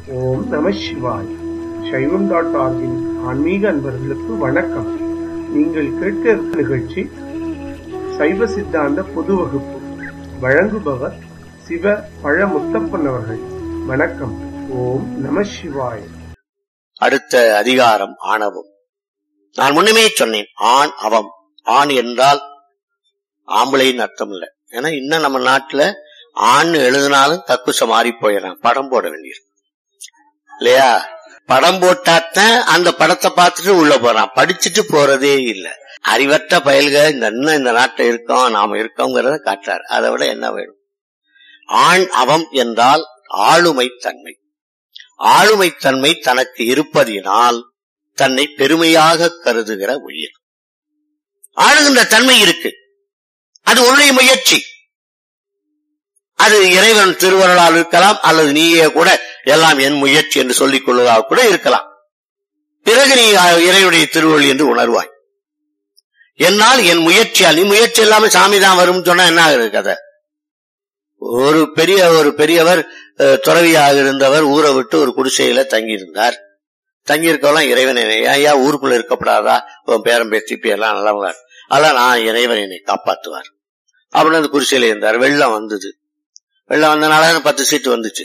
ஓம் நம சிவாய் சைவம் டாட் ஆர்கின் ஆன்மீக அன்பர்களுக்கு வணக்கம் நீங்கள் கேட்க இருக்கும் நிகழ்ச்சி சைவ சித்தாந்த பொது வகுப்பு வழங்குபவர் சிவ பழமுத்தப்பன் அவர்கள் வணக்கம் ஓம் நம சிவாய் அடுத்த அதிகாரம் ஆணவம் நான் முன்னமே சொன்னேன் ஆண் அவம் ஆண் என்றால் ஆம்பளைன்னு அர்த்தம் இல்ல ஏன்னா இன்னும் நம்ம நாட்டுல ஆண் எழுதினாலும் கக்குச மாறி போயிடறான் படம் போட வேண்டியது இல்லையா படம் போட்டாத்தான் அந்த படத்தை பார்த்துட்டு உள்ள போறான் படிச்சுட்டு போறதே இல்ல அறிவற்ற பயல்க இந்த இன்னும் இந்த நாட்டில் இருக்கோம் நாம இருக்கோங்கிறத காட்டுறாரு அதை விட என்ன வேணும் ஆண் அவம் என்றால் ஆளுமை தன்மை ஆளுமை தன்மை தனக்கு இருப்பதினால் தன்னை பெருமையாக கருதுகிற உயிர் ஆளுகின்ற தன்மை இருக்கு அது உன்னுடைய முயற்சி அது இறைவன் திருவருளால் இருக்கலாம் அல்லது நீயே கூட எல்லாம் என் முயற்சி என்று சொல்லிக் கொள்வதாக கூட இருக்கலாம் பிறகு நீ இறைவனுடைய திருவருள் என்று உணர்வாய் என்னால் என் முயற்சியால் நீ முயற்சி இல்லாம சாமி தான் வரும் சொன்னா என்ன ஆகுது கதை ஒரு பெரிய ஒரு பெரியவர் துறவியாக இருந்தவர் ஊரை விட்டு ஒரு குடிசையில தங்கியிருந்தார் தங்கியிருக்கலாம் இறைவன் ஐயா ஊருக்குள்ள இருக்கப்படாதா உன் பேரம் பேத்தி எல்லாம் நல்லவங்க அதான் நான் இறைவன் என்னை காப்பாத்துவார் அப்படின்னு அந்த குடிசையில இருந்தார் வெள்ளம் வந்தது வெள்ளம் வந்தனால பத்து சீட்டு வந்துச்சு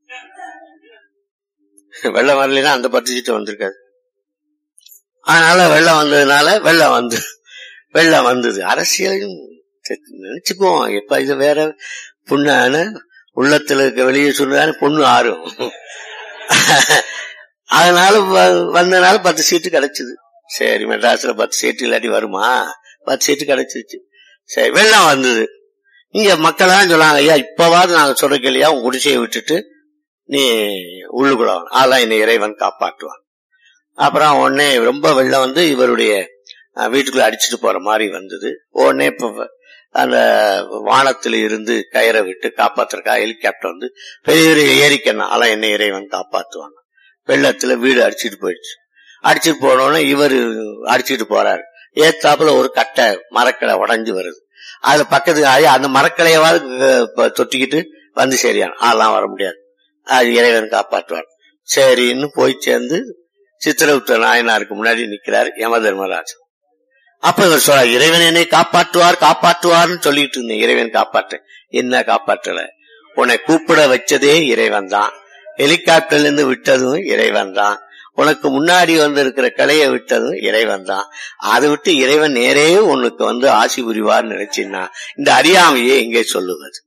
வெள்ளம் வரலாம் அந்த பத்து சீட்டு வந்திருக்காது அதனால வெள்ளம் வந்ததுனால வெள்ளம் வந்து வெள்ளம் வந்தது அரசியலையும் நினைச்சுக்குவோம் எப்ப இது வேற புண்ணான உள்ளத்துல இருக்க வெளியே சொன்னாரு பொண்ணு ஆறும் அதனால வந்தனால பத்து சீட்டு கிடைச்சது சரி மெட்ராஸ்ல பத்து சீட்டு இல்லாட்டி வருமா பத்து சீட்டு கிடைச்சிருச்சு சரி வெள்ளம் வந்தது இங்க மக்கள் தான் சொன்னாங்க ஐயா இப்பவாது நாங்க சொல்ற கேள்வியா உன் குடிசையை விட்டுட்டு நீ உள்ளுக்குள்ள அதெல்லாம் என்னை இறைவன் காப்பாற்றுவான் அப்புறம் உடனே ரொம்ப வெள்ளம் வந்து இவருடைய வீட்டுக்குள்ள அடிச்சுட்டு போற மாதிரி வந்தது உடனே இப்ப அந்த வானத்தில் இருந்து கயிறை விட்டு காப்பாத்துறக்கா ஹெலிகாப்டர் வந்து பெரிய பெரிய ஏரிக்கண்ணா அதெல்லாம் என்ன இறைவன் காப்பாத்துவாங்க வெள்ளத்துல வீடு அடிச்சிட்டு போயிடுச்சு அடிச்சிட்டு போனோடனே இவர் அடிச்சிட்டு போறாரு ஏத்தாப்புல ஒரு கட்டை மரக்கடை உடஞ்சு வருது அது பக்கத்துக்கு அந்த மரக்கடையாவது தொட்டிக்கிட்டு வந்து சரியான அதெல்லாம் வர முடியாது அது இறைவன் காப்பாற்றுவார் சரின்னு போய் சேர்ந்து சித்திரகுப்த நாயனாருக்கு முன்னாடி நிக்கிறார் யம தர்மராஜன் அப்ப இவர் சொல்ற இறைவன் என்னை காப்பாற்றுவார் காப்பாற்றுவார்னு சொல்லிட்டு இருந்தேன் இறைவன் காப்பாற்ற என்ன காப்பாற்றல உன்னை கூப்பிட வச்சதே இறைவன் தான் ஹெலிகாப்டர்ல இருந்து விட்டதும் இறைவன் தான் உனக்கு முன்னாடி வந்து இருக்கிற கலையை விட்டதும் இறைவன் தான் அதை விட்டு இறைவன் நேரே உனக்கு வந்து ஆசி புரிவார் நினைச்சின்னா இந்த அறியாமையே எங்கே சொல்லுவது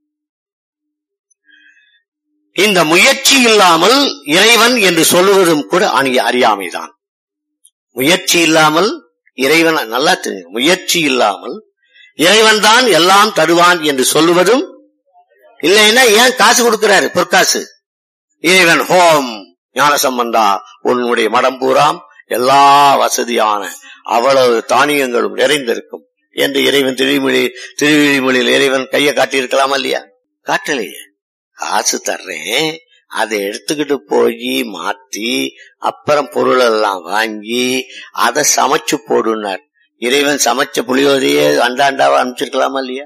இந்த முயற்சி இல்லாமல் இறைவன் என்று சொல்லுவதும் கூட அறியாமைதான் முயற்சி இல்லாமல் இறைவன் நல்லா தெரியும் முயற்சி இல்லாமல் இறைவன் தான் எல்லாம் தருவான் என்று சொல்லுவதும் இல்லைன்னா ஏன் காசு கொடுக்கிறாரு பொற்காசு இறைவன் ஹோம் ஞான சம்பந்தா உன்னுடைய மடம் பூராம் எல்லா வசதியான அவ்வளவு தானியங்களும் நிறைந்திருக்கும் என்று இறைவன் திருவிமொழி திருவிழிமொழியில் இறைவன் கையை காட்டியிருக்கலாமா இல்லையா காட்டலையே காசு தர்றேன் அதை எடுத்துக்கிட்டு போய் மாத்தி அப்புறம் பொருள் எல்லாம் வாங்கி அதை சமைச்சு போடுனார் இறைவன் சமைச்ச புளியோதையே அண்டாண்டாவா அனுப்பிச்சிருக்கலாமா இல்லையா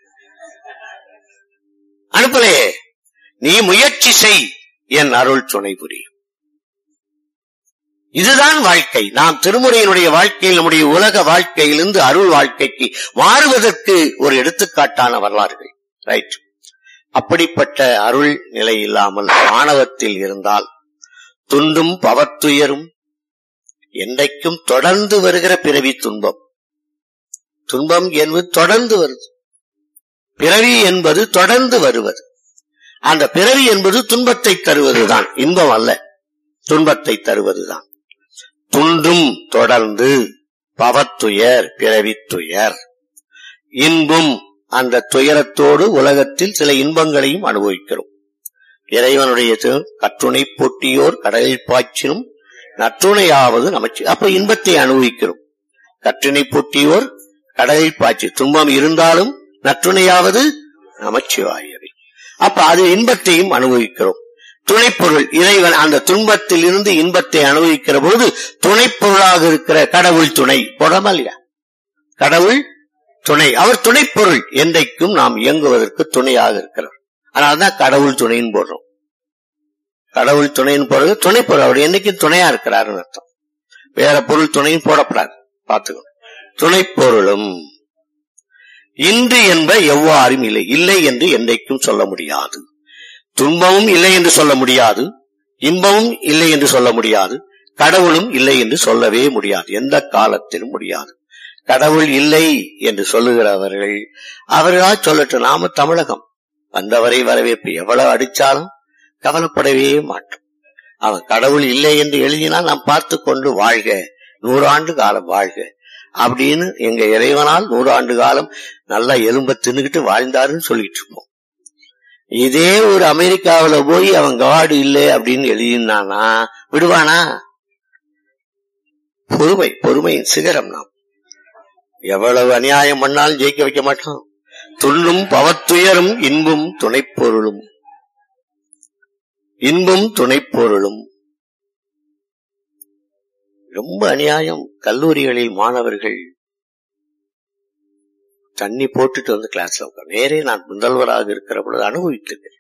அனுப்பலையே நீ முயற்சி செய் என் அருள் துணை புரியும் இதுதான் வாழ்க்கை நாம் திருமுறையினுடைய வாழ்க்கையில் நம்முடைய உலக வாழ்க்கையிலிருந்து அருள் வாழ்க்கைக்கு மாறுவதற்கு ஒரு எடுத்துக்காட்டான வரலாறுகள் ரைட் அப்படிப்பட்ட அருள் நிலை இல்லாமல் ஆணவத்தில் இருந்தால் துன்பும் பவத்துயரும் என்றைக்கும் தொடர்ந்து வருகிற பிறவி துன்பம் துன்பம் என்பது தொடர்ந்து வருது பிறவி என்பது தொடர்ந்து வருவது அந்த பிறவி என்பது துன்பத்தை தருவதுதான் இன்பம் அல்ல துன்பத்தை தருவதுதான் துன்றும் தொடர்ந்து பவத்துயர் பிறவி துயர் இன்பும் அந்த துயரத்தோடு உலகத்தில் சில இன்பங்களையும் அனுபவிக்கிறோம் இறைவனுடைய கற்றுணை போட்டியோர் கடலில் பாய்ச்சினும் நற்றுணையாவது நமச்சு அப்ப இன்பத்தை அனுபவிக்கிறோம் கற்றுணை போட்டியோர் கடலில் பாய்ச்சி துன்பம் இருந்தாலும் நற்றுணையாவது நமச்சிவாயவை அப்ப அது இன்பத்தையும் அனுபவிக்கிறோம் துணைப்பொருள் இறைவன் அந்த துன்பத்தில் இருந்து இன்பத்தை அனுபவிக்கிற போது துணைப்பொருளாக இருக்கிற கடவுள் துணை போடாம இல்லையா கடவுள் துணை அவர் துணைப்பொருள் என்றைக்கும் நாம் இயங்குவதற்கு துணையாக இருக்கிறார் அதனால்தான் கடவுள் துணைன்னு போடுறோம் கடவுள் துணைன்னு போறது துணை பொருள் அவர் என்னைக்கும் துணையா இருக்கிறாருன்னு அர்த்தம் வேற பொருள் துணையும் போடப்படாது பாத்துக்கணும் துணை பொருளும் இன்று என்ப எவ்வாறும் இல்லை இல்லை என்று என்றைக்கும் சொல்ல முடியாது துன்பமும் இல்லை என்று சொல்ல முடியாது இன்பமும் இல்லை என்று சொல்ல முடியாது கடவுளும் இல்லை என்று சொல்லவே முடியாது எந்த காலத்திலும் முடியாது கடவுள் இல்லை என்று சொல்லுகிறவர்கள் அவர்களா சொல்லட்டும் நாம தமிழகம் வந்தவரை வரவேற்பு எவ்வளவு அடிச்சாலும் கவலைப்படவே மாட்டோம் அவன் கடவுள் இல்லை என்று எழுதினால் நாம் பார்த்து கொண்டு வாழ்க நூறாண்டு காலம் வாழ்க அப்படின்னு எங்க இறைவனால் நூறாண்டு காலம் நல்லா எலும்ப தின்னுகிட்டு வாழ்ந்தாருன்னு சொல்லிட்டு இருப்போம் இதே ஒரு அமெரிக்காவுல போய் அவன் காடு இல்லை அப்படின்னு எழுதினானா விடுவானா பொறுமை பொறுமையின் சிகரம் நாம் எவ்வளவு அநியாயம் பண்ணாலும் ஜெயிக்க வைக்க மாட்டோம் துள்ளும் பவத்துயரும் இன்பும் துணைப்பொருளும் இன்பும் துணைப்பொருளும் ரொம்ப அநியாயம் கல்லூரிகளில் மாணவர்கள் தண்ணி போட்டுட்டு வந்து கிளாஸ்ல உட்கார் நேரே நான் முதல்வராக இருக்கிற பொழுது அனுபவித்திருக்கிறேன்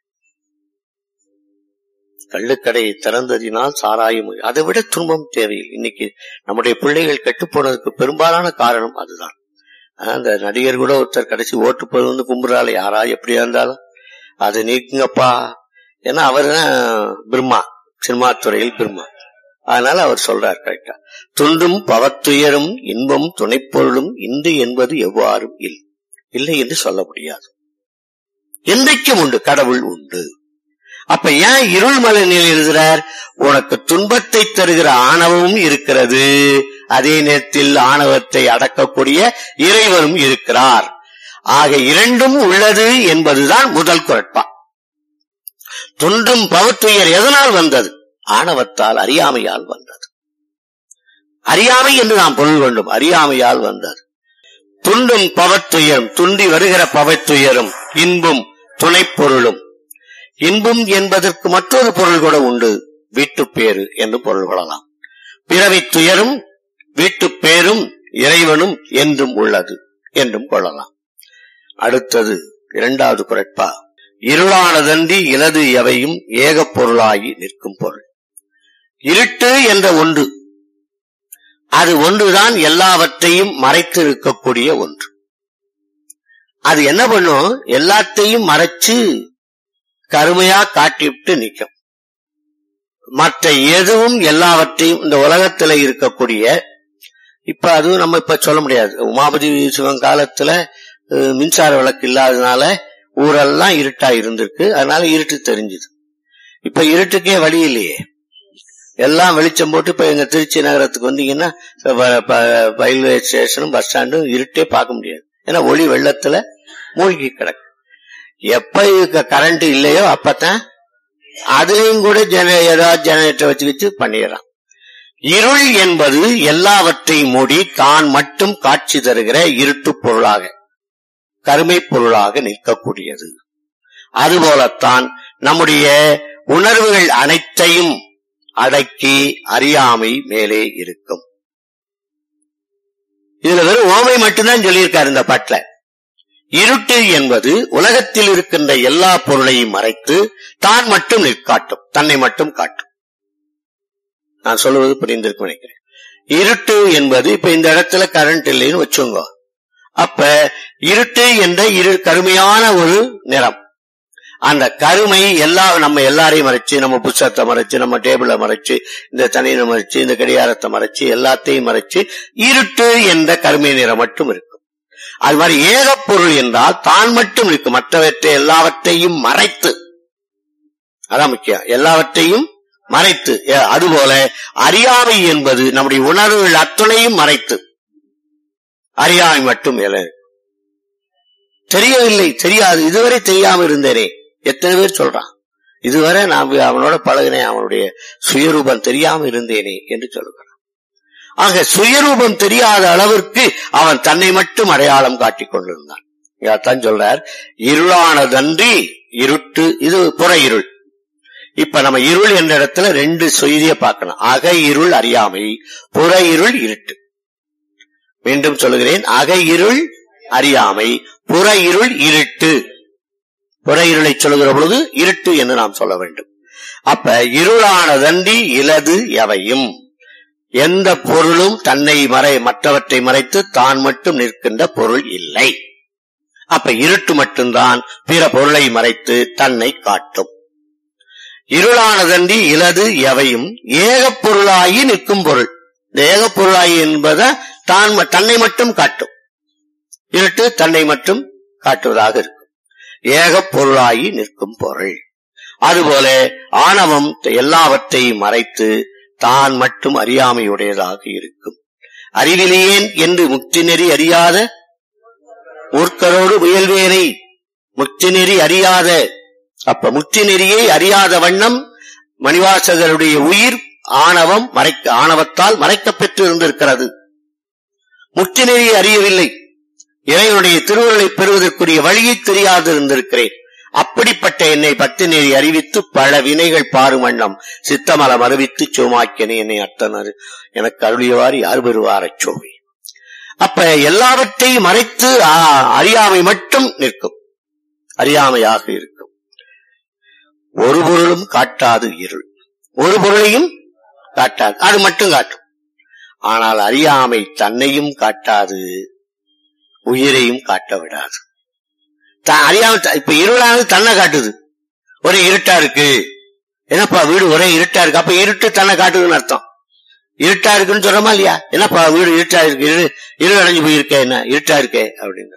கள்ளுக்கடை திறந்ததினால் சாராயம் அதை விட துன்பம் தேவையில்லை இன்னைக்கு நம்முடைய பிள்ளைகள் கெட்டு போனதுக்கு பெரும்பாலான காரணம் அதுதான் அந்த நடிகர் கூட ஒருத்தர் கடைசி ஓட்டு போய் வந்து கும்புறாள் யாரா எப்படியா இருந்தாலும் அதை நீக்குங்கப்பா ஏன்னா அவர் தான் பிரம்மா சினிமா துறையில் பிரம்மா அதனால அவர் சொல்றார் கரெக்டா துன்றும் பவத்துயரும் இன்பம் துணைப்பொருளும் இன்று என்பது எவ்வாறும் இல் இல்லை என்று சொல்ல முடியாது என்றைக்கும் உண்டு கடவுள் உண்டு அப்ப ஏன் இருள் மலையில் எழுதுறார் உனக்கு துன்பத்தை தருகிற ஆணவமும் இருக்கிறது அதே நேரத்தில் ஆணவத்தை அடக்கக்கூடிய இறைவனும் இருக்கிறார் ஆக இரண்டும் உள்ளது என்பதுதான் முதல் குரட்பா துன்றும் பவத்துயர் எதனால் வந்தது ஆணவத்தால் அறியாமையால் வந்தது அறியாமை என்று நாம் பொருள் கொண்டும் அறியாமையால் வந்தது துண்டும் பவத்துயரும் துண்டி வருகிற பவத்துயரும் இன்பும் துணைப்பொருளும் இன்பும் என்பதற்கு மற்றொரு பொருள் கூட உண்டு வீட்டுப்பேறு என்று பொருள் கொள்ளலாம் பிறவி துயரும் வீட்டுப்பேரும் இறைவனும் என்றும் உள்ளது என்றும் கொள்ளலாம் அடுத்தது இரண்டாவது குறைப்பா இருளானதன்றி இலது எவையும் ஏகப் பொருளாகி நிற்கும் பொருள் இருட்டு என்ற ஒன்று அது ஒன்றுதான் எல்லாவற்றையும் மறைத்து இருக்கக்கூடிய ஒன்று அது என்ன பண்ணும் எல்லாத்தையும் மறைச்சு கருமையா காட்டிவிட்டு நிற்கும் மற்ற எதுவும் எல்லாவற்றையும் இந்த உலகத்துல இருக்கக்கூடிய இப்ப அதுவும் நம்ம இப்ப சொல்ல முடியாது உமாபதி சிவன் காலத்துல அஹ், மின்சார விளக்கு இல்லாததுனால ஊரெல்லாம் இருட்டா இருந்திருக்கு அதனால இருட்டு தெரிஞ்சுது இப்ப இருட்டுக்கே வழி இல்லையே எல்லாம் வெளிச்சம் போட்டு இப்ப எங்க திருச்சி நகரத்துக்கு வந்தீங்கன்னா ப- ப- ரயில்வே ஸ்டேஷனும் பஸ் ஸ்டாண்டும் இருட்டே பார்க்க முடியாது ஏன்னா ஒளி வெள்ளத்துல மூழ்கி கிடக்கு எப்ப இதுக்கு கரண்ட் இல்லையோ அப்பதான் அதுலயும் கூட ஜென ஏதாவது ஜெனரேட்டர் வச்சு வச்சு பண்ணிடுறான் இருள் என்பது எல்லாவற்றையும் மூடி தான் மட்டும் காட்சி தருகிற இருட்டு பொருளாக கருமை பொருளாக நிற்கக்கூடியது அதுபோலத்தான் நம்முடைய உணர்வுகள் அனைத்தையும் அடக்கி அறியாமை மேலே இருக்கும் இதுல வெறும் ஓமை மட்டும்தான் சொல்லியிருக்காரு இந்த பாட்டுல இருட்டு என்பது உலகத்தில் இருக்கின்ற எல்லா பொருளையும் மறைத்து தான் மட்டும் நிற்காட்டும் தன்னை மட்டும் காட்டும் நான் சொல்லுவது புரிந்திருக்கும் நினைக்கிறேன் இருட்டு என்பது இப்ப இந்த இடத்துல கரண்ட் இல்லைன்னு வச்சுங்க அப்ப இருட்டு என்ற இரு கருமையான ஒரு நிறம் அந்த கருமை எல்லா நம்ம எல்லாரையும் மறைச்சு நம்ம புத்தகத்தை மறைச்சு நம்ம டேபிள மறைச்சு இந்த தனியை மறைச்சு இந்த கடிகாரத்தை மறைச்சு எல்லாத்தையும் மறைச்சு இருட்டு என்ற கருமை நிறம் மட்டும் இருக்கும் அது மாதிரி ஏகப்பொருள் என்றால் தான் மட்டும் இருக்கும் மற்றவற்றை எல்லாவற்றையும் மறைத்து அதான் முக்கியம் எல்லாவற்றையும் மறைத்து ஏ- அதுபோல அறியாமை என்பது நம்முடைய உணர்வுகள் அத்துணையும் மறைத்து அறியாமை மட்டும் மேல இருக்கு. தெரியவில்லை தெரியாது இதுவரை தெரியாம இருந்தேனே எத்தனை பேர் சொல்றான் இதுவரை நான் அவனோட பழகினேன் அவனுடைய சுயரூபம் தெரியாம இருந்தேனே என்று சொல்லுகிறான் ஆக சுயரூபம் தெரியாத அளவிற்கு அவன் தன்னை மட்டும் அடையாளம் காட்டிக் கொண்டிருந்தான் இதான் சொல்றார் இருளானதன்றி இருட்டு இது புற இருள் இப்ப நம்ம இருள் என்ற இடத்துல ரெண்டு செய்தியை பார்க்கணும் அக இருள் அறியாமை புற இருள் இருட்டு மீண்டும் சொல்லுகிறேன் அக இருள் அறியாமை புற இருள் இருட்டு புற இருளை சொல்லுகிற பொழுது இருட்டு என்று நாம் சொல்ல வேண்டும் அப்ப இருளானதன்றி இலது எவையும் எந்த பொருளும் தன்னை மறை மற்றவற்றை மறைத்து தான் மட்டும் நிற்கின்ற பொருள் இல்லை அப்ப இருட்டு மட்டும்தான் பிற பொருளை மறைத்து தன்னை காட்டும் இருளானதன்றி இலது எவையும் ஏகப் பொருளாகி நிற்கும் பொருள் இந்த ஏகப் பொருளாகி என்பதை தான் ம- தன்னை மட்டும் காட்டும் இருட்டு தன்னை மட்டும் காட்டுவதாக இருக்கும் ஏகப் பொருளாகி நிற்கும் பொருள் அதுபோல ஆணவம் எல்லாவற்றையும் மறைத்து தான் மட்டும் அறியாமையுடையதாக இருக்கும் அறிவிலேன் என்று முக்தி நெறி அறியாத மூர்க்கரோடு முயல்வேனை முக்தி நெறி அறியாத அப்ப முக்தி நெறியை அறியாத வண்ணம் மணிவாசகருடைய உயிர் ஆணவம் மறைக்க ஆணவத்தால் மறைக்கப்பெற்று இருந்திருக்கிறது முக்தி நெறியை அறியவில்லை இறைவனுடைய திருவுருளை பெறுவதற்குரிய வழியை தெரியாது இருந்திருக்கிறேன் அப்படிப்பட்ட என்னை பக்தி நெறி அறிவித்து பல வினைகள் பாரும் வண்ணம் சித்தமலம் அறிவித்து சோமாக்கியனை என்னை அத்தனர் எனக்கு அருளியவாறு யார் பெறுவாரச் சோவி அப்ப எல்லாவற்றையும் மறைத்து ஆ, அறியாமை மட்டும் நிற்கும் அறியாமையாக இருக்கும் ஒரு பொருளும் காட்டாது இருள் ஒரு பொருளையும் காட்டாது அது மட்டும் காட்டும் ஆனால் அறியாமை தன்னையும் காட்டாது உயிரையும் காட்ட விடாது த- அறியாம த- இப்ப இருளானது தன்னை காட்டுது ஒரே இருட்டா இருக்கு என்னப்பா வீடு ஒரே இருட்டா இருக்கு அப்ப இருட்டு தன்னை காட்டுதுன்னு அர்த்தம் இருட்டா இருக்குன்னு சொல்றோமா இல்லையா என்னப்பா வீடு இருட்டா இருக்கு இரு இரு அடைஞ்சு போயிருக்க என்ன இருட்டா இருக்கே அப்படின்னு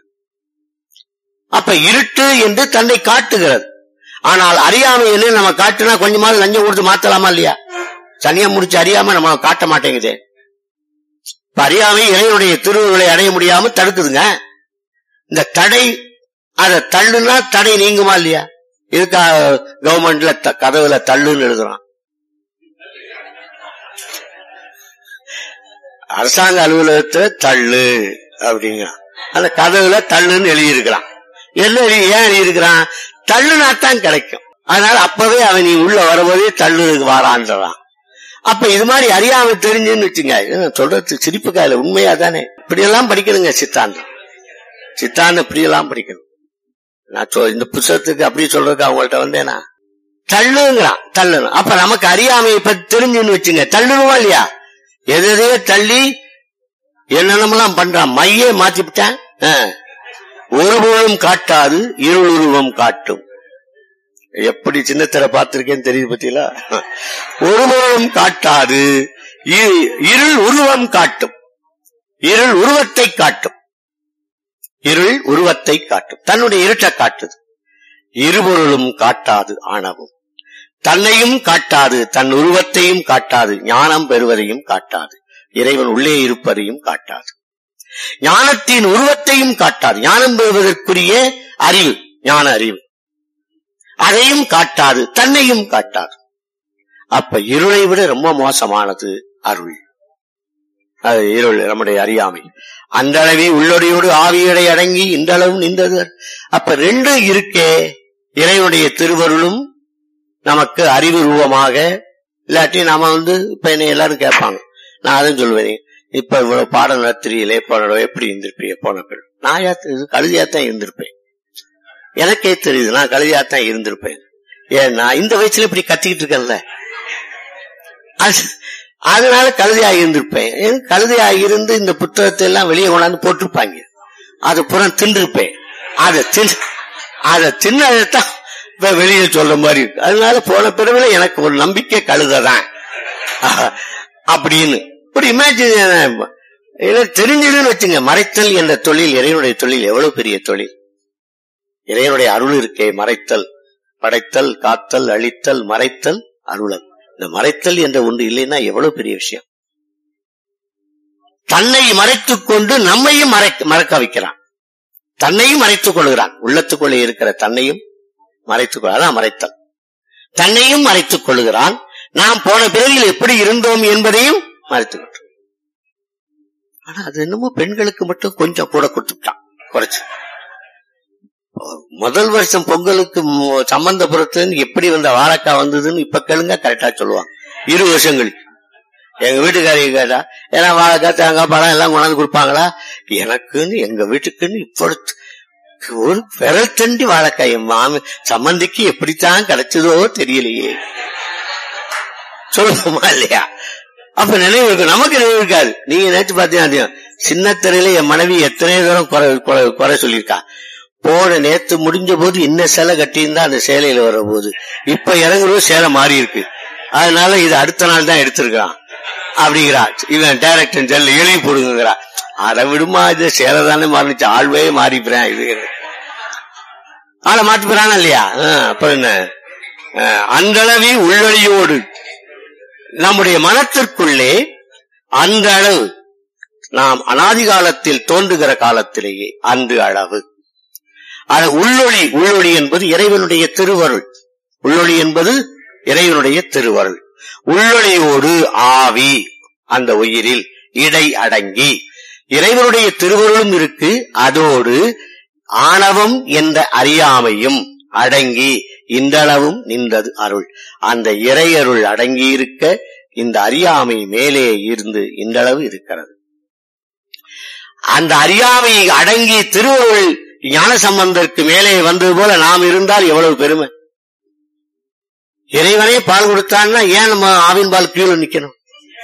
அப்ப இருட்டு என்று தன்னை காட்டுகிறது ஆனால் அறியாமை என்ன நம்ம காட்டுனா கொஞ்சமாவது லஞ்சம் கொடுத்து மாத்தலாமா இல்லையா தனியா முடிச்சு அறியாம நம்ம காட்ட மாட்டேங்குது இப்ப அறியாமை இறைவனுடைய திருவுகளை அடைய முடியாம தடுக்குதுங்க இந்த தடை அத தள்ளுனா தடை நீங்குமா இல்லையா இதுக்கா கவர்மெண்ட்ல த- கதவுல தள்ளுன்னு எழுதுறான் அரசாங்க அலுவலகத்துல தள்ளு அப்படிங்கிறான் அந்த கதவுல தள்ளுன்னு எழுதியிருக்கிறான் என்ன எழுதி ஏன் எழுதியிருக்கிறான் தள்ளுனாத்தான் கிடைக்கும் அதனால அப்பவே அவன் நீ உள்ள வரும்போதே தள்ளுக்கு வாரான்றான் அப்ப இது மாதிரி அறியாம தெரிஞ்சுன்னு வச்சுங்க இது நான் சொல்றது சிரிப்பு காயில உண்மையா தானே இப்படியெல்லாம் படிக்கணுங்க சித்தாந்தம் சித்தாந்தம் இப்படியெல்லாம் படிக்கணும் நான் சொ- இந்த புத்தகத்துக்கு அப்படி சொல்றதுக்கு அவங்கள்ட்ட வந்தேனா தள்ளுங்கிறான் தள்ளணும் அப்ப நமக்கு அறியாமையை பத்தி தெரிஞ்சுன்னு வச்சுங்க தள்ளணுமா இல்லையா எது எதையோ தள்ளி என்னென்னமெல்லாம் பண்றான் மையே மாத்திவிட்டேன் ஒருபோதும் காட்டாது இருளுருவம் காட்டும் எப்படி சின்னத்திர பார்த்திருக்கேன்னு தெரியுது பத்தியில ஒருபோதும் காட்டாது இ- இருள் உருவம் காட்டும் இருள் உருவத்தை காட்டும் இருள் உருவத்தை காட்டும் தன்னுடைய இருட்டை காட்டுது இருபொருளும் காட்டாது ஆணவம் தன்னையும் காட்டாது தன் உருவத்தையும் காட்டாது ஞானம் பெறுவதையும் காட்டாது இறைவன் உள்ளே இருப்பதையும் காட்டாது ஞானத்தின் உருவத்தையும் காட்டாது ஞானம் பெறுவதற்குரிய அறிவு ஞான அறிவு அதையும் காட்டாது தன்னையும் காட்டாது அப்ப இருளை விட ரொம்ப மோசமானது அருள் அது இருள் நம்முடைய அறியாமை அந்த அளவி உள்ளொடியோடு ஆவியடை அடங்கி இன்றளவும் நின்றது அப்ப ரெண்டும் இருக்கே இறைவனுடைய திருவருளும் நமக்கு அறிவு ரூபமாக இல்லாட்டி நாம வந்து இப்ப என்னை எல்லாரும் கேட்பாங்க நான் அதுவும் சொல்லுவேன் இப்ப இவ்வளவு பாடம் நடத்துறீங்களே போன எப்படி இருந்திருப்பீங்க போன பின் நான் யாத்து- கழுதியாத்தான் இருந்திருப்பேன் எனக்கே தெரியுது நான் கழுதியாத்தான் இருந்திருப்பேன் ஏன்னா இந்த வயசுல இப்படி கத்திக்கிட்டு இருக்கேன்ல அது- அதனால கழுதையா இருந்திருப்பேன் ஏன் கழுதையா இருந்து இந்த புத்தகத்தை எல்லாம் வெளியே கொண்டாந்து போட்டிருப்பாங்க அது புறம் தின்றிருப்பேன் அதை தின் அதை தின்னதான் இப்ப வெளியே சொல்ற மாதிரி இருக்கு அதனால போன பிறகுல எனக்கு ஒரு நம்பிக்கை கழுதைதான் அப்படின்னு ஒரு இமேஜின் தெரிஞ்சதுன்னு வச்சுங்க மறைத்தல் என்ற தொழில் இறைவனுடைய தொழில் எவ்வளவு பெரிய தொழில் இறைவனுடைய அருள் இருக்கே மறைத்தல் படைத்தல் காத்தல் அழித்தல் மறைத்தல் அருளல் இந்த மறைத்தல் என்ற ஒன்று இல்லைன்னா எவ்வளவு பெரிய விஷயம் தன்னை மறைத்துக் கொண்டு நம்மையும் மறைக்க மறக்க வைக்கிறான் தன்னையும் மறைத்துக் கொள்கிறான் உள்ளத்துக்குள்ளே இருக்கிற தன்னையும் மறைத்துக் கொள்ள அதான் மறைத்தல் தன்னையும் மறைத்துக் கொள்கிறான் நாம் போன பிறவியில் எப்படி இருந்தோம் என்பதையும் மறைத்துக் கொள்கிறோம் ஆனா அது என்னமோ பெண்களுக்கு மட்டும் கொஞ்சம் கூட கொடுத்துட்டான் குறைச்சு முதல் வருஷம் பொங்கலுக்கு மு- சம்பந்தபுரத்துல எப்படி வந்த வாழைக்காய் வந்ததுன்னு இப்ப கேளுங்க கரெக்டா சொல்லுவாங்க இரு வருஷங்களுக்கு எங்க வீட்டுக்காரங்க கேட்டா ஏன்னா வாழைக்காய் தேங்காய் பழம் எல்லாம் கொண்டாந்து கொடுப்பாங்களா எனக்குன்னு எங்க வீட்டுக்குன்னு இப்பொழுது ஒரு விரல் தண்டி வாழைக்காய் என் மாமி சம்மந்திக்கு எப்படித்தான் கிடைச்சதோ தெரியலையே சொல்லுவோமா இல்லையா அப்ப நினைவு இருக்கும் நமக்கு நினைவு இருக்காது நீங்க நினைச்சு பாத்தீங்கன்னா சின்ன திரையில என் மனைவி எத்தனை தூரம் குறை குறை- குறை சொல்லியிருக்கா போன நேத்து முடிஞ்ச போது இன்ன சேலை கட்டியிருந்தா அந்த சேலையில வர போது இப்ப இறங்குறது சேலை மாறி இருக்கு அதனால இது அடுத்த நாள் தான் எடுத்திருக்கான் அப்படிங்கிறா இவன் டைரக்டர் செல்ல எழுதி போடுங்கிறா அதை விடுமா இது சேலை தானே மாறிச்சு ஆள்வே மாறிப்பேன் இது ஆளை மாத்தி போறானா இல்லையா ஆ, அப்புறம் என்ன ஆ, அந்தளவி உள்ளொளியோடு நம்முடைய மனத்திற்குள்ளே அந்த அளவு நாம் அனாதி காலத்தில் தோன்றுகிற காலத்திலேயே அந்த அளவு அது உள்ளொளி உள்ளொளி என்பது இறைவனுடைய திருவருள் உள்ளொளி என்பது இறைவனுடைய திருவருள் உள்ளொளியோடு ஆவி அந்த உயிரில் இடை அடங்கி இறைவனுடைய திருவருளும் இருக்கு அதோடு ஆணவம் என்ற அறியாமையும் அடங்கி இந்தளவும் நின்றது அருள் அந்த இறையருள் அடங்கி இருக்க இந்த அறியாமை மேலே இருந்து இந்தளவு இருக்கிறது அந்த அறியாமை அடங்கி திருவருள் ஞான சம்பந்தருக்கு மேலே வந்தது போல நாம் இருந்தால் எவ்வளவு பெருமை இறைவனே பால் கொடுத்தான்னா ஏன் நம்ம ஆவின் பால் கீழே நிக்கணும்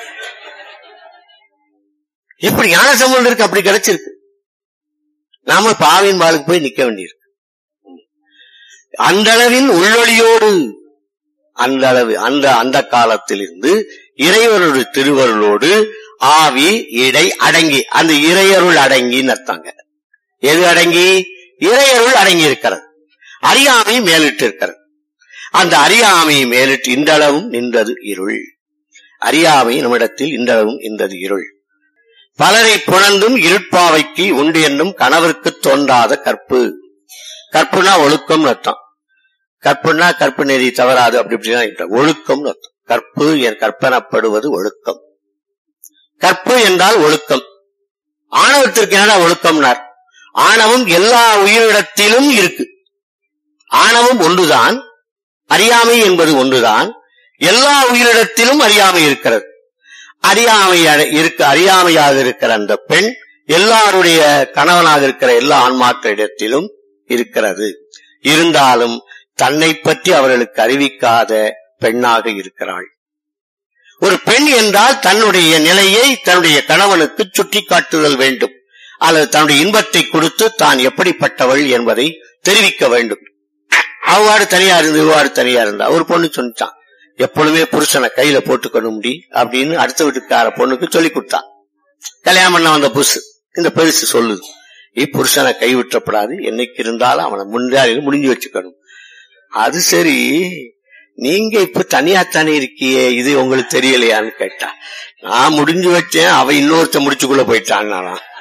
எப்படி ஞான சம்பந்தருக்கு அப்படி கிடைச்சிருக்கு நாம பாவின் பாலுக்கு போய் நிக்க வேண்டியிருக்கு அந்த அளவில் உள்ளொளியோடு அந்த அளவு அந்த அந்த காலத்திலிருந்து இறைவருடைய திருவருளோடு ஆவி இடை அடங்கி அந்த இறையருள் அடங்கின்னு அர்த்தங்க எது அடங்கி இறையருள் அடங்கி இருக்கிறது அறியாமை மேலிட்டு இருக்கிறது அந்த அறியாமை மேலிட்டு இந்தளவும் நின்றது இருள் அறியாமை நம்மிடத்தில் இந்தளவும் நின்றது இருள் பலரை புணர்ந்தும் இருட்பாவைக்கு உண்டு என்னும் கணவருக்கு தோன்றாத கற்பு கற்புனா ஒழுக்கம் அர்த்தம் கற்புனா கற்பு நெறி தவறாது அப்படி இப்படிலாம் ஒழுக்கம் அர்த்தம் கற்பு என் கற்பனப்படுவது ஒழுக்கம் கற்பு என்றால் ஒழுக்கம் ஆணவத்திற்கு என்னடா ஒழுக்கம்னார் ஆணவம் எல்லா உயிரிடத்திலும் இருக்கு ஆணவம் ஒன்றுதான் அறியாமை என்பது ஒன்றுதான் எல்லா உயிரிடத்திலும் அறியாமை இருக்கிறது அறியாமை அட- இருக்க அறியாமையாக இருக்கிற அந்த பெண் எல்லாருடைய கணவனாக இருக்கிற எல்லா ஆன்மாக்களிடத்திலும் இருக்கிறது இருந்தாலும் தன்னை பற்றி அவர்களுக்கு அறிவிக்காத பெண்ணாக இருக்கிறாள் ஒரு பெண் என்றால் தன்னுடைய நிலையை தன்னுடைய கணவனுக்கு சுட்டிக்காட்டுதல் வேண்டும் அல்லது தன்னுடைய இன்பத்தை கொடுத்து தான் எப்படிப்பட்டவள் என்பதை தெரிவிக்க வேண்டும் அவ்வாறு தனியா இருந்து இவ்வாறு தனியா இருந்தா ஒரு பொண்ணு சொன்னான் எப்பொழுதுமே புருஷனை கையில போட்டுக்கணும் முடி அப்படின்னு அடுத்த வீட்டுக்கார பொண்ணுக்கு சொல்லி கொடுத்தான் கல்யாணம் பண்ண வந்த புதுசு இந்த பெருசு சொல்லுது நீ புருஷனை கைவிட்டப்படாது என்னைக்கு இருந்தாலும் அவனை முன்னாடி முடிஞ்சு வச்சுக்கணும் அது சரி நீங்க இப்ப தனியா தானே இருக்கியே இது உங்களுக்கு தெரியலையான்னு கேட்டா நான் முடிஞ்சு வச்சேன் அவ இன்னொருத்த முடிச்சுக்குள்ள போயிட்டான்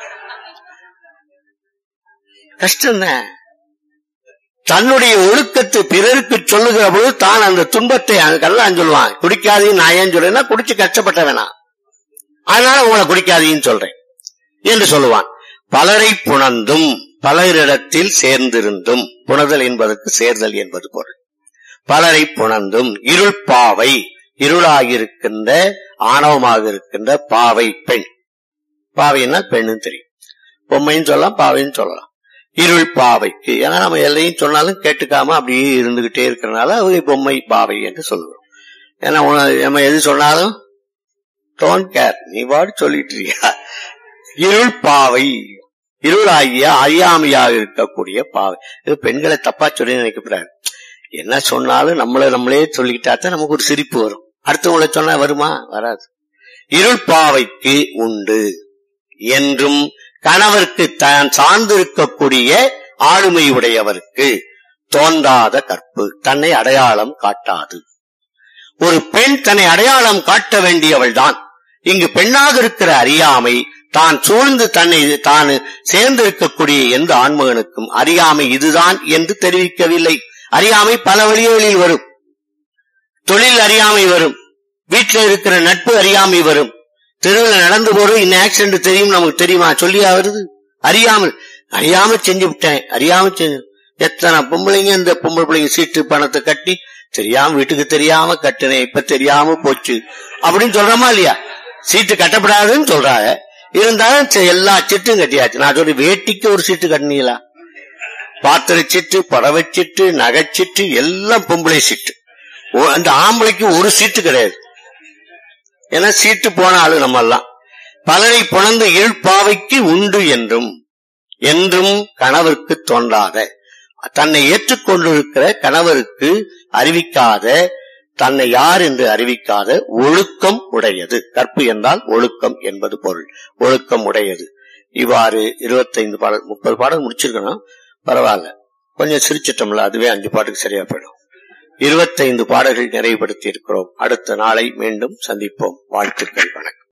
கஷ்டம் தன்னுடைய ஒழுக்கத்தை பிறருக்கு சொல்லுகிற போது தான் அந்த துன்பத்தை அங்கெல்லாம் சொல்லுவான் குடிக்காதீன்னு நான் ஏன் சொல்றேன்னா குடிச்சு கஷ்டப்பட்ட வேணாம் அதனால உங்களை குடிக்காதீன்னு சொல்றேன் என்று சொல்லுவான் பலரை புணர்ந்தும் பலரிடத்தில் சேர்ந்திருந்தும் புணர்தல் என்பதற்கு சேர்தல் என்பது பொருள் பலரை புணர்ந்தும் இருள் பாவை இருளாகியிருக்கின்ற ஆணவமாக இருக்கின்ற பாவை பெண் பாவைன்னா பெண்ணுன்னு தெரியும் பொம்மைன்னு சொல்லலாம் பாவைன்னு சொல்லலாம் இருள் பாவைக்கு ஏன்னா நம்ம எல்லையும் சொன்னாலும் கேட்டுக்காம அப்படியே இருந்துகிட்டே இருக்கிறனால அவங்க பொம்மை பாவை என்று சொல்லுவோம் ஏன்னா உன- நம்ம எது சொன்னாலும் டோன்ட் கேர் நீ பாடு சொல்லிட்டு இருக்கியா இருள் பாவை இருளாகிய அறியாமையாக இருக்கக்கூடிய பாவை இது பெண்களை தப்பா சொல்லி நினைக்கப்படாது என்ன சொன்னாலும் நம்மள நம்மளே சொல்லிக்கிட்டா தான் நமக்கு ஒரு சிரிப்பு வரும் அடுத்தவங்களை சொன்னா வருமா வராது இருள் பாவைக்கு உண்டு என்றும் கணவருக்கு தான் சார்ந்திருக்கக்கூடிய ஆளுமை உடையவருக்கு தோன்றாத கற்பு தன்னை அடையாளம் காட்டாது ஒரு பெண் தன்னை அடையாளம் காட்ட வேண்டியவள்தான் இங்கு பெண்ணாக இருக்கிற அறியாமை தான் சூழ்ந்து தன்னை தான் சேர்ந்து இருக்கக்கூடிய எந்த ஆண்மகனுக்கும் அறியாமை இதுதான் என்று தெரிவிக்கவில்லை அறியாமை பல வழிகளில் வரும் தொழில் அறியாமை வரும் வீட்டில் இருக்கிற நட்பு அறியாமை வரும் தெருவில் நடந்து போறது இந்த ஆக்சிடென்ட் தெரியும் நமக்கு தெரியுமா சொல்லியா வருது அறியாமல் அறியாம செஞ்சு விட்டேன் அறியாம செஞ்சு எத்தனை பொம்பளைங்க இந்த பொம்பளை பிள்ளைங்க சீட்டு பணத்தை கட்டி தெரியாம வீட்டுக்கு தெரியாம கட்டினேன் இப்ப தெரியாம போச்சு அப்படின்னு சொல்றோமா இல்லையா சீட்டு கட்டப்படாதுன்னு சொல்றாங்க இருந்தாலும் சரி, எல்லா சீட்டும் கட்டியாச்சு நான் சொல்லி வேட்டிக்கு ஒரு சீட்டு கட்டினீங்களா பாத்திர சீட்டு பறவை சீட்டு நகைச்சீட்டு எல்லாம் பொம்பளை சீட்டு ஒ- அந்த ஆம்பளைக்கு ஒரு சீட்டு கிடையாது ஏன்னா சீட்டு போன ஆளு நம்ம எல்லாம் பலரை புணர்ந்து இழ்பாவைக்கு உண்டு என்றும் என்றும் கணவருக்கு தோன்றாத தன்னை ஏற்றுக்கொண்டிருக்கிற கணவருக்கு அறிவிக்காத தன்னை யார் என்று அறிவிக்காத ஒழுக்கம் உடையது கற்பு என்றால் ஒழுக்கம் என்பது பொருள் ஒழுக்கம் உடையது இவ்வாறு இருபத்தைந்து பாடல் முப்பது பாடல் முடிச்சிருக்கணும் பரவாயில்ல கொஞ்சம் சிரிச்சிட்டோம்ல அதுவே அஞ்சு பாட்டுக்கு சரியா போயிடும் இருபத்தைந்து பாடல்கள் நிறைவுபடுத்தி இருக்கிறோம் அடுத்த நாளை மீண்டும் சந்திப்போம் வாழ்த்துக்கள் வணக்கம்